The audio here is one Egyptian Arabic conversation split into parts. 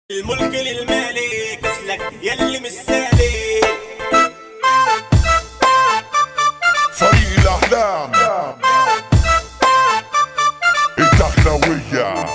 الملك للمالك اسلك يلي مش سالك فريق الأحلام الدخلوية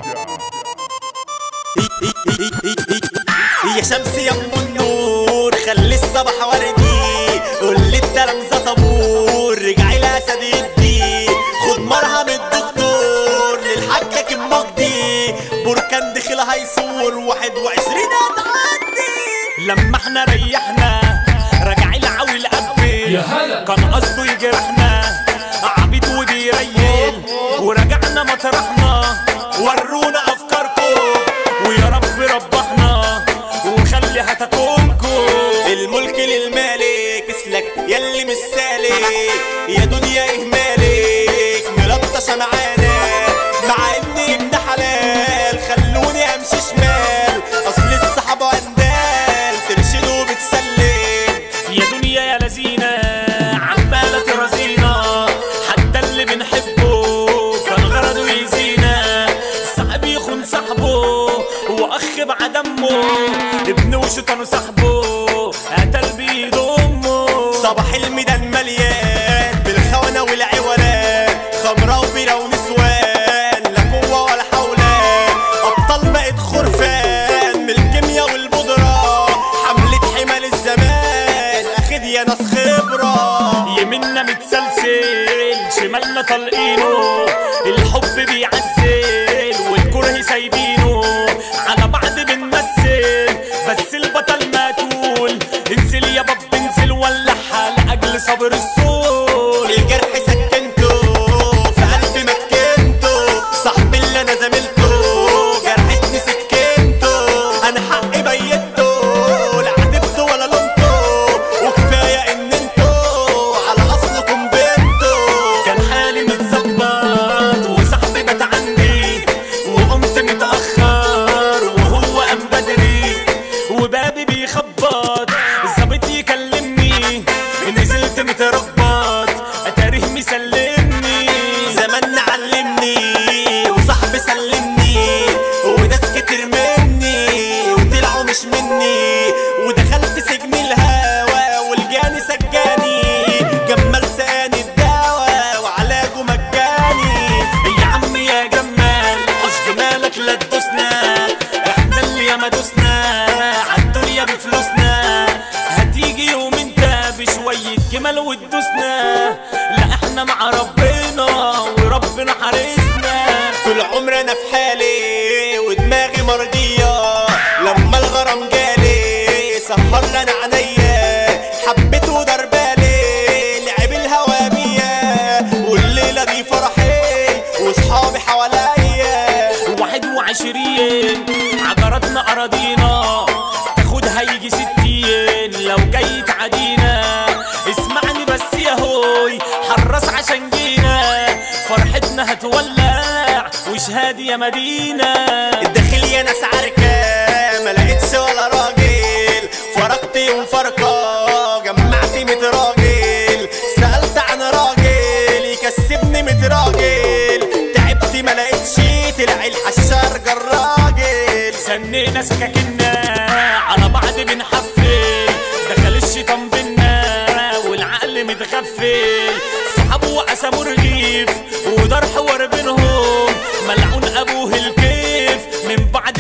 يا شمس يا ام النور خلي الصبح وردي قول لي التلامذة طابور رجعي الاسد يدي خد مرهم الدكتور للحاجة كم مجدي بركان دخل هيصور واحد وعشرين هتعدي لما احنا ريحنا رجع العوي القبل يا هلا. كان قصده يجرحنا عبيد وبيريل ورجعنا مطرحنا ورونا افكاركم ويا رب ربحنا وخلي هتاكلكم الملك للمالك اسلك يلي مش سالك يا دنيا اهمالك ملطشه معانا مع اني ابن حلال خلوني امشي شمال اصل الصحابه اندال ترشد وبتسلم يا دنيا يا لذينة عمالة ترازينا حتى اللي بنحبه كان غرضه يزينا صاحب يخون صاحبه واخ بعد دمه ابن وشيطانه صاحبه قتل بيده امه صباح الميدان مليان بالخونة والعوالات خمرة وبيرة ونسوان لا قوة ولا حولان أبطال بقت خرفان من الكيميا والبودرة حملة حمال الزمان أخد يا ناس خبرة يمنا متسلسل شمالنا طلقينه الحب بيعزل والكره سايبينه على بعض بنمثل بس البطل مقتول انزل يا باب انزل ولعها لأجل صبر الصول الجرح سكنته في قلبي مكنته صاحبي اللي انا زميلته جرحتني سكنته انا حقي بيته لا عاتبته ولا لومته وكفايه ان انتوا على اصلكم بنتوا كان حالي متظبط وصاحبي بات عندي وقمت متاخر وهو قام بدري وبابي بيخبط الظابط يكلمني نزلت متربط اتاريه مسلمني زمان علمني وصاحبي سلمني وناس كتير مني وطلعوا مش مني ودخلت سجن الهوى والجاني سجاني جمال ساني الدواء وعلاجه مجاني يا عم يا جمال حش جمالك لا تدوسنا احنا اللي ياما دوسنا عالدنيا بفلوسنا هتيجي يوم انت بشوية جمال وتدوسنا لا احنا مع ربنا وربنا حارسنا طول عمري انا في حالي ودماغي مرضية لما الغرام جالي سهر لنا عينيا حبيته دربالي لعب الهوامية والليلة دي فرحي وصحابي حواليا واحد وعشرين عجرتنا أراضينا تاخدها يجي ستين لو جاي تعدينا اسمعني بس يا هوي حرص عشان جينا فرحتنا هتولع وشهادي يا مدينة الداخل يا ناس عركة ما لقيتش ولا راجل فرقت يوم فرقة جمعت ميت راجل سألت عن راجل يكسبني ميت راجل تعبت ما لقيتش طلع الحشار جراجل سنينا سكاكنا على بعض بنحفل دخل الشيطان بينا والعقل متغفل صحابه وقسموا رغيف ودار حوار بينهم ملعون ابوه الكيف من بعد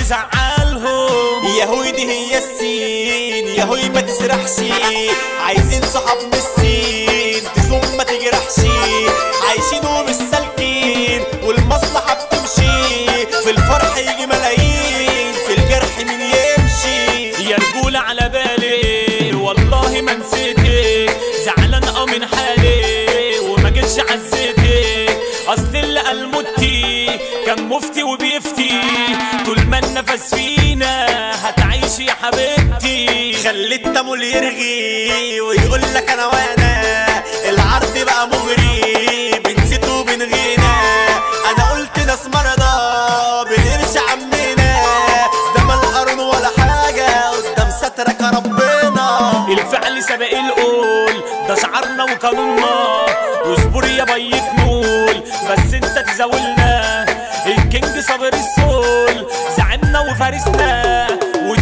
زعلهم يا هوي دي هي السين يا هوي ما تسرحش عايزين صحاب من السين تزوم ما تجرحش عايشين ومش سالكين والمصلحة بتمشي في الفرح يجي ملايين في الجرح مين يمشي يا رجولة على بالي والله ما نسيتك زعلان اه من حالي وما جيتش عزيتك اصل اللي قال متي كان مفتي وبيفتي طول ما النفس فينا هتعيش يا حبيبتي خلي التمول يرغي ويقول لك انا وانا العرض بقى مغري بنسيت وبنغينا انا قلت ناس مرضى بنرش عمنا ده ما القرن ولا حاجه قدام سترك يا ربنا الفعل سبق القول ده شعارنا وقانوننا واصبر يا بيت نول بس انت تزاولنا الكينج صابر السول زعلنا وفارسنا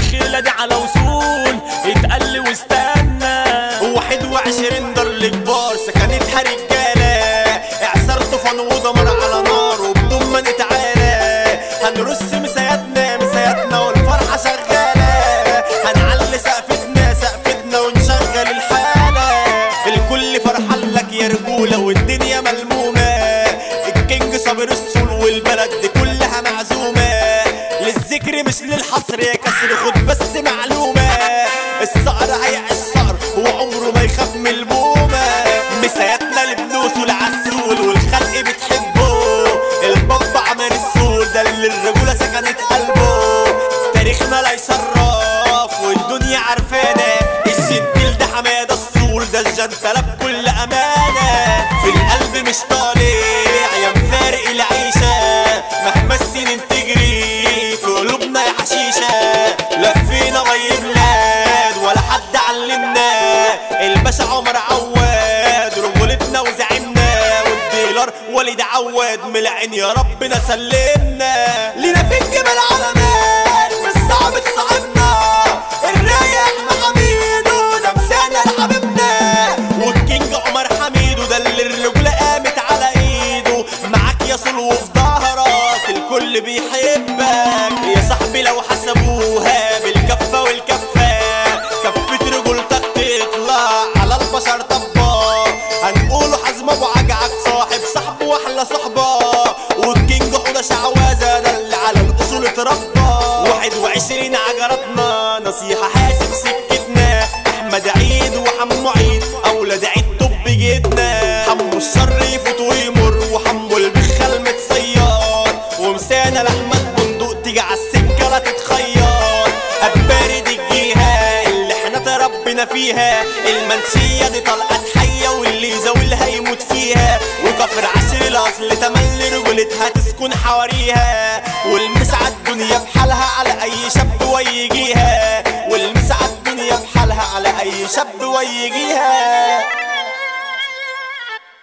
للحصر يا كسر خد بس معلومة الصقر هيعيش صقر هو عمره ما يخاف من البومة مساياتنا لبلوس والعسول والخلق بتحبه البابا عمر السول ده اللي الرجولة سكنت قلبه تاريخنا لا يشرف والدنيا عارفانا الجنتل ده حمادة السول ده الجنتلة بكل أمانة في القلب مش طالع يا مفارق العيشة مهما السنين تجري في قلوبنا يا حشيشة لفينا مي بلاد ولا حد علمنا الباشا عمر عواد رجولتنا وزعمنا والديلر وليد عواد من العين يا ربنا سلمنا لينا في الجبل علامات مش صعب تصاحبنا الرايق احمد حميد وده مسانا لحبيبنا والكينج عمر حميد وده اللي الرجولة قامت على ايده معاك يا صلو في ظهرك الكل بيحبك يا صاحبي لو حسبوها بالكفة والكفة كفة رجولتك تطلع على البشر طبا هنقوله حزم ابو عجعك صاحب صاحبه واحلى صحبة والكينج حوده شعوذة ده اللي على الاصول اتربى واحد وعشرين عجرتنا نصيحة حاسب سكتنا احمد عيد وحمو عيد اولاد عيد طب جدنا حمو الشر يفوت ويمر وحمو البخل متصير ومسانا لاحمد بندق تيجي عالسكة لا تتخير أبارد الجهة اللي احنا تربينا فيها المنسية دي طلقت حية واللي يزاولها يموت فيها وكفر عشر الأصل تملي رجولتها تسكن حواريها والمسعى الدنيا بحالها على أي شاب ويجيها والمسعى الدنيا بحالها على أي شاب ويجيها